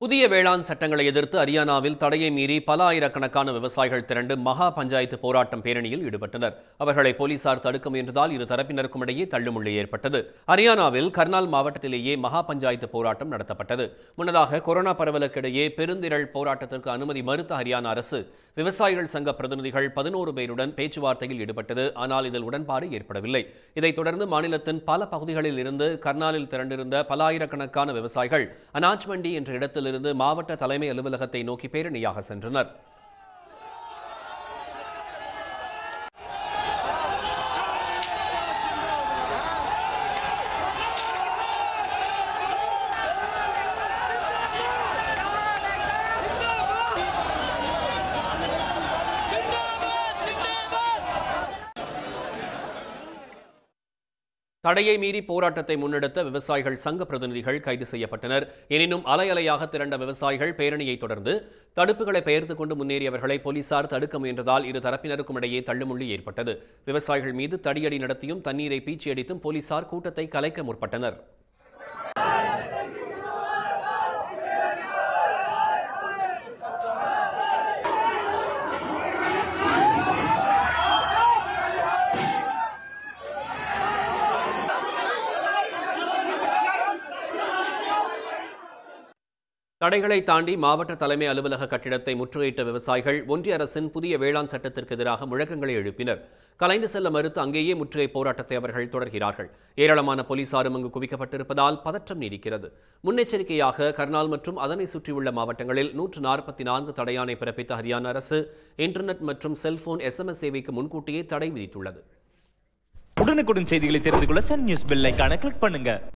புதிய வேளாண் சட்டங்களை எதிர்த்து ஹரியானாவில் தடையை மீறி பல ஆயிரக்கணக்கான விவசாயிகள் திரண்டு மகா பஞ்சாயத்து போராட்டம் பேரணியில் ஈடுபட்டனர் அவர்களை போலீசார் தடுக்க முயன்றதால் இரு தரப்பினருக்கும் இடையே தள்ளுமுள்ளு ஏற்பட்டது ஹரியானாவில் கர்னால் மாவட்டத்திலேயே மகா பஞ்சாயத்து போராட்டம் நடத்தப்பட்டது முன்னதாக கொரோனா பரவலுக்கிடையே பெருந்திரள் போராட்டத்திற்கு அனுமதி மறுத்த ஹரியானா அரசு விவசாயிகள் சங்க பிரதிநிதிகள் பதினோரு பேருடன் பேச்சுவார்த்தையில் ஈடுபட்டது ஆனால் இதில் உடன்பாடு ஏற்படவில்லை இதைத் தொடர்ந்து மாநிலத்தின் பல பகுதிகளில் இருந்து கர்னாலில் திரண்டிருந்த பல ஆயிரக்கணக்கான விவசாயிகள் அனாஜ் மண்டி என்ற இடத்திலிருந்து மாவட்ட தலைமை அலுவலகத்தை நோக்கி பேரணியாக சென்றனர் தடையை மீறி போராட்டத்தை முன்னெடுத்த விவசாயிகள் சங்க பிரதிநிதிகள் கைது செய்யப்பட்டனர் எனினும் அலை அலையாக திரண்ட விவசாயிகள் பேரணியை தொடர்ந்து தடுப்புகளை பெயர்த்து கொண்டு முன்னேறியவர்களை போலீசார் தடுக்க முயன்றதால் இரு தரப்பினருக்கும் இடையே தள்ளுமுள்ளி ஏற்பட்டது விவசாயிகள் மீது தடியடி நடத்தியும் தண்ணீரை பீச்சியடித்தும் போலீசார் கூட்டத்தை கலைக்க முற்பட்டனர் தடைகளை தாண்டி மாவட்ட தலைமை அலுவலக கட்டிடத்தை முற்றுகையிட்ட விவசாயிகள் ஒன்றிய அரசின் புதிய வேளாண் சட்டத்திற்கு எதிராக முழக்கங்களை எழுப்பினர் கலைந்து செல்ல மறுத்து அங்கேயே முற்றுகை போராட்டத்தை அவர்கள் தொடர்கிறார்கள் ஏராளமான போலீசாரும் அங்கு குவிக்கப்பட்டிருப்பதால் பதற்றம் நீடிக்கிறது முன்னெச்சரிக்கையாக கர்னால் மற்றும் அதனை சுற்றியுள்ள மாவட்டங்களில் நூற்று நாற்பத்தி நான்கு தடையானை பிறப்பித்த ஹரியானா அரசு இன்டர்நெட் மற்றும் செல்போன் எஸ்எம்எஸ் சேவைக்கு முன்கூட்டியே தடை விதித்துள்ளது உடனுக்குடன் செய்திகளை தெரிந்து கொள்ள சன் நியூஸ் பெல் ஐகானை கிளிக் பண்ணுங்க